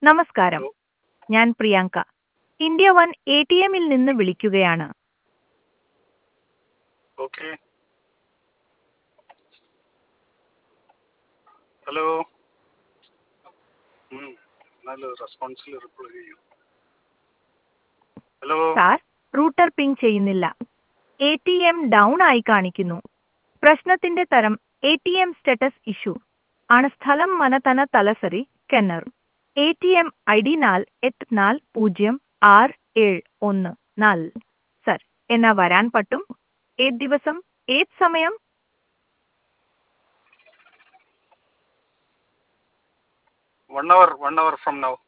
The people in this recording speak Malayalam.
നമസ്കാരം ഞാൻ Priyanka India one A T എമ്മിൽ നിന്ന് വിളിക്കുകയാണ് ഓക്കെ ഹലോ ഉം, എന്നാലും റെസ്പോൺസിൽ റിപ്ലൈ ചെയ്യൂ ഹലോ സാർ റൂട്ടർ പിങ് ചെയ്യുന്നില്ല എ ടി എം ഡൗൺ ആയി കാണിക്കുന്നു പ്രശ്നത്തിന്റെ തരം A T M status issue ആണ് സ്ഥലം മനതന തലസരി കെന്നർ A T M I D നാൽ എട്ട് നാല് പൂജ്യം ആറ് ഏഴ് ഒന്ന് നാല് സർ എന്നാ വരാൻ പറ്റും ഏത് ദിവസം ഏത് സമയം one hour one hour from now